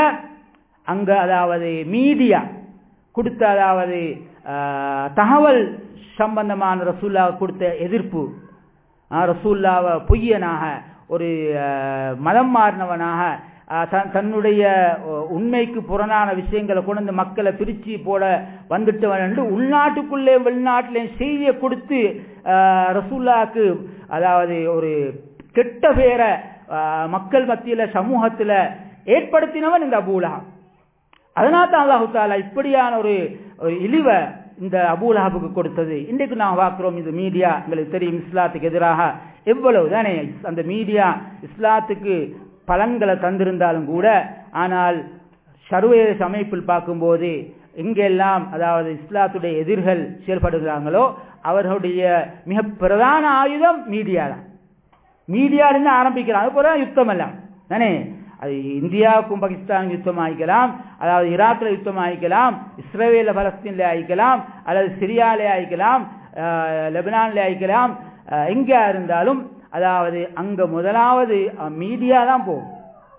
அங்க அதாவது மீடியா கொடுத்த அதாவது ஆஹ், தகவல் சம்பந்தமான ரசூல்லாவுக்கு கொடுத்த எதிர்ப்பு ஆஹ், ரசூல்லாவை பொய்யனாக ஒரு ஆஹ், மதம் மாறினவனாக ஆஹ், தன்- தன்னுடைய அஹ், உண்மைக்கு புறனான விஷயங்களை கொண்டு வந்து மக்களை பிரிச்சு போட வந்துட்டவன் என்று உள்நாட்டுக்குள்ளே வெளிநாட்டிலே செய்தியை கொடுத்து ஆஹ், ரசூல்லாவுக்கு அதாவது ஒரு கெட்ட பேரை ஆஹ், மக்கள் மத்தியில சமூகத்துல ஏற்படுத்தினவன் இந்த அபூலகம் அதனால தான் அல்லாஹு தாலா இப்படியான ஒரு ஒரு இழிவை இந்த அபூலஹாபுக்கு கொடுத்தது இன்றைக்கு நாம் பார்க்கிறோம் இந்த மீடியா உங்களுக்கு தெரியும் இஸ்லாத்துக்கு எதிராக எவ்வளவு தானே அந்த மீடியா இஸ்லாத்துக்கு பலன்களை தந்திருந்தாலும் கூட ஆனால் சர்வதேச அமைப்பில் பார்க்கும்போது எங்கெல்லாம் அதாவது இஸ்லாத்துடைய எதிர்கள் செயல்படுகிறாங்களோ அவர்களுடைய மிக பிரதான ஆயுதம் மீடியா தான் மீடியாவிலிருந்து ஆரம்பிக்கலாம் அது போல யுத்தம் எல்லாம் தானே அது இந்தியாவுக்கும் பாகிஸ்தானுக்கும் யுத்தம் ஆகிக்கலாம் அதாவது ஈராக்கில் யுத்தம் ஆகிக்கலாம் இஸ்ரேல பலஸ்தீன்ல ஆகிக்கலாம் அல்லது சிரியாலே ஆகிக்கலாம் அஹ், லெபனான்ல ஆகிக்கலாம் அஹ், எங்கே இருந்தாலும் அதாவது அங்க முதலாவது அஹ், மீடியா தான் போகும்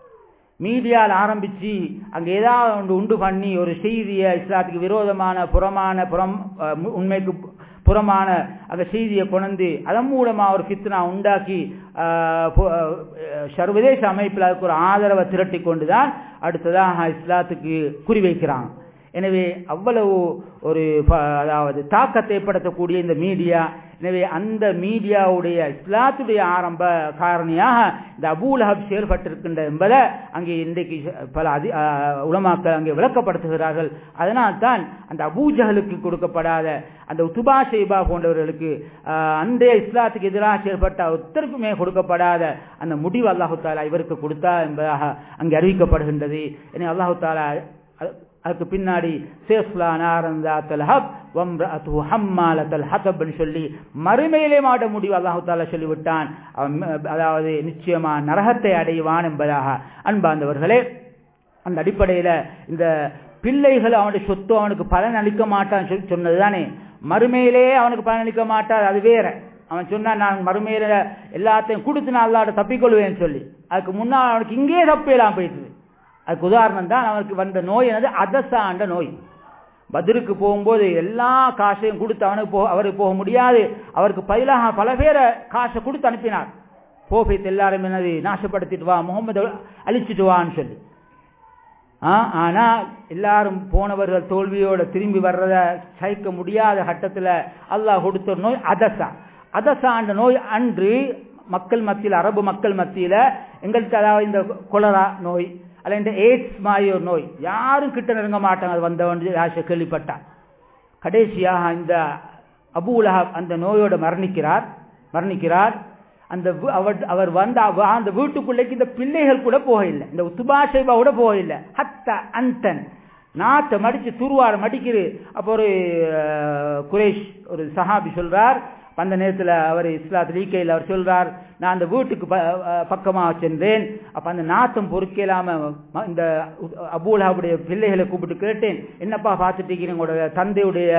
மீடியாவில் ஆரம்பிச்சு அங்க ஏதாவது ஒன்று உண்டு பண்ணி ஒரு செய்தியை இஸ்லாத்துக்கு விரோதமான புறமான புறம் அஹ், மு- உண்மைக்கு பு- புறமான அந்த செய்தியை கொண்டு அதன் மூலமா ஒரு ஃபித்னா உண்டாக்கி அஹ், பு- அஹ், சர்வதேச அமைப்பில் அதுக்கு ஒரு ஆதரவை திரட்டி கொண்டுதான் அடுத்ததாக இஸ்லாத்துக்கு குறிவைக்கிறாங்க எனவே அவ்வளவு ஒரு ப- அதாவது தாக்கத்தை ஏற்படுத்தக்கூடிய இந்த மீடியா எனவே அந்த மீடியாவுடைய இஸ்லாத்துடைய ஆரம்ப காரணியாக இந்த அபூலஹப் செயல்பட்டிருக்கின்ற என்பதை அங்கே இன்றைக்கு பல அதி அஹ், உலமாக்கள் அங்கே விளக்கப்படுத்துகிறார்கள் அதனால் தான் அந்த அபூஜஹலுக்கு கொடுக்கப்படாத அந்த உத்துபா ஷெய்பா போன்றவர்களுக்கு அஹ், அந்த இஸ்லாத்துக்கு எதிராக செயல்பட்ட ஒத்தருக்குமே கொடுக்கப்படாத அந்த முடிவு அல்லாஹு தாலா இவருக்கு கொடுத்தா என்பதாக அங்கே அறிவிக்கப்படுகின்றது எனவே அல்லாஹு தாலா அ- அதுக்கு பின்னாடி சேஃப்லா நாரந்தாத்தல் ஹப் வம்ரஅத்து ஹம்மாலத்தல் ஹதப்னு சொல்லி மறுமையிலே மாட முடிவு அல்லாஹு தாலா சொல்லிவிட்டான் அவன் ம- அதாவது நிச்சயமா நரகத்தை அடைவான் என்பதாக அன்பார்ந்தவர்களே அந்த அடிப்படையில இந்த பிள்ளைகள் அவனுடைய சொத்து அவனுக்கு பலன் அளிக்க மாட்டான் சொல்லி சொன்னதுதானே மறுமையிலே அவனுக்கு பலன் அளிக்க மாட்டார் அது வேற அவன் சொன்னான் நான் மறுமையில எல்லாத்தையும் கொடுத்து நான் அல்லாட்ட தப்பிக்கொள்வேன்னு சொல்லி அதுக்கு முன்னால் அவனுக்கு இங்கே தப்பையெல்லாம் போயிடுது அதுக்கு உதாரணம் தான் அவனுக்கு வந்த நோய் என்னது அதசாண்ட நோய் பதிலுக்கு போகும்போது எல்லா காசையும் கொடுத்து அவனுக்கு போக அவருக்கு போக முடியாது அவருக்கு பதிலாக பல பேரை காசை கொடுத்து அனுப்பினார் போஃபைத் எல்லாரும் என்னது நாசப்படுத்திட்டு வா முகமது அழிச்சிட்டு வான்னு சொல்லி ஆ, ஆனா எல்லாரும் போனவர்கள் தோல்வியோட திரும்பி வர்றத சகிக்க முடியாத கட்டத்துல அல்லாஹ் கொடுத்த ஒரு நோய் அதசா அதசா என்ற நோய் அன்று மக்கள் மத்தியில் அரபு மக்கள் மத்தியில எங்களுக்கு அதாவது இந்த கொலரா நோய் அல்ல இந்த எய்ட்ஸ் மாதிரி ஒரு நோய் யாரும் கிட்ட நெருங்க மாட்டாங்க அது வந்தவன் யாச கேள்விப்பட்டான் கடைசியாக இந்த அபு உலஹப் அந்த நோயோட மரணிக்கிறார் மரணிக்கிறார் அந்த வி- அவர் அவர் வந்த அவ- அந்த வீட்டுக்குள்ளைக்கு இந்த பிள்ளைகள் கூட போகவில்லை இந்த உத்துபா ஷைபா கூட போகவில்லை ஹத்த அந்தன் நாட்டை மடிச்சு துருவார மடிக்குது அப்போ ஒரு அஹ், குரேஷ் ஒரு சஹாபி சொல்றார் அந்த நேரத்தில் அவர் இஸ்லாத் லீக்கையில் அவர் சொல்றார் நான் அந்த வீட்டுக்கு ப- அஹ், பக்கமாக சென்றேன் அப்ப அந்த நாத்தம் பொறுக்கலாம ம- இந்த அபூலாவுடைய பிள்ளைகளை கூப்பிட்டு கேட்டேன் என்னப்பா பார்த்துட்டு இருக்கீங்க உங்களோட தந்தையுடைய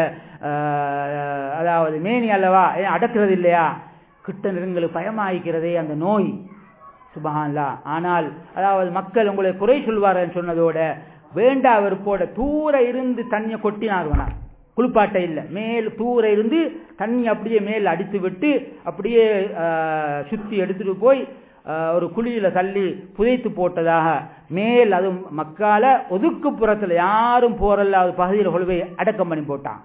அஹ், அதாவது மேனி அல்லவா ஏன் அடக்கிறது இல்லையா கிட்ட நெருங்களுக்கு பயமாயிக்கிறதே அந்த நோய் சுபஹான்லா ஆனால் அதாவது மக்கள் உங்களை குறை சொல்வார்கள் சொன்னதோட வேண்டா வெறுப்போட தூர இருந்து தண்ணியை கொட்டினார்வனா குளிப்பாட்ட இல்லை மேல் தூர இருந்து தண்ணி அப்படியே மேல் அடித்து விட்டு அப்படியே ஆஹ், சுத்தி எடுத்துட்டு போய் ஆஹ், ஒரு குழியில தள்ளி புதைத்து போட்டதாக மேல் அது மக்கால ஒதுக்குப்புறத்துல யாரும் போரல்லாத பகுதியில் கொண்டு போய் அடக்கம் பண்ணி போட்டான்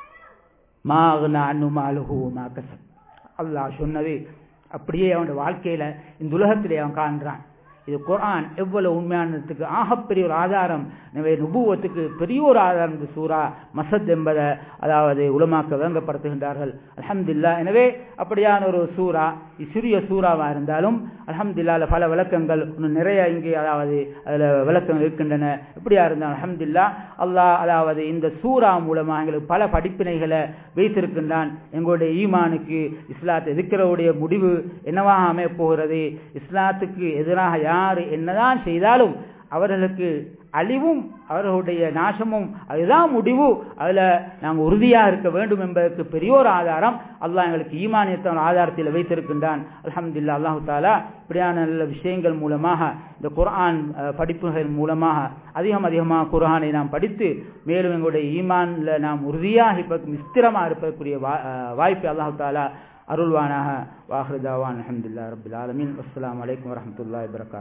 மாகுனா அண்ணுமாலுஹு மாக்கசம் அல்லாஹ் சொன்னது அப்படியே அவனுடைய வாழ்க்கையில இந்த உலகத்திலே அவன் காண்றான் இது குர்ஆன் எவ்வளவு உண்மையானதுக்கு ஆகப்பெரிய ஒரு ஆதாரம் எனவே நுபுவத்துக்கு பெரிய ஒரு ஆதாரம் இந்த சூரா மசத் என்பதை அதாவது உலமாக்க விளங்கப்படுத்துகின்றார்கள் அல்ஹம்துலில்லாஹ் எனவே அப்படியான ஒரு சூரா சிறிய சூறாவா இருந்தாலும் அல்ஹம்துலில்லாஹ்ல பல விளக்கங்கள் இன்னும் நிறைய இங்கே அதாவது அதுல விளக்கங்கள் இருக்கின்றன இப்படியா இருந்தாலும் அல்ஹம்துலில்லாஹ் அல்லாஹ் அதாவது இந்த சூரா மூலமா எங்களுக்கு பல படிப்பினைகளை வைத்திருக்கின்றான் எங்களுடைய ஈமானுக்கு இஸ்லாத்தை எதிர்க்கிறவுடைய முடிவு என்னவாக அமையப் போகிறது இஸ்லாத்துக்கு எதிராக யார் என்னதான் செய்தாலும் அவர்களுக்கு அழிவும் அவர்களுடைய நாசமும் அதுதான் முடிவு அதுல நாங்கள் உறுதியாக இருக்க வேண்டும் என்பதற்கு பெரிய ஒரு ஆதாரம் அல்லாஹ் எங்களுக்கு ஈமானியத்தை ஆதாரத்தில் வைத்திருக்கின்றான் அல்ஹம்துலில்லாஹ் அல்லாஹு தாலா இப்படியான நல்ல விஷயங்கள் மூலமாக இந்த குர்ஆன் அஹ், படிப்புகள் மூலமாக அதிகம் அதிகமாக குர்ஆனை நாம் படித்து மேலும் எங்களுடைய ஈமான்ல நாம் உறுதியாக இருப்பதற்கு மிஸ்திரமாக இருப்பதற்குரிய வா- அஹ், வாய்ப்பை அல்லாஹு தாலா அருள்வானாக வாஹிருதாவான் அஹமதுல்லா ரபில் ஆலமின் அஸ்ஸலாமு அலைக்கும் வரஹ்மத்துல்லாஹி வபரகாத்துஹு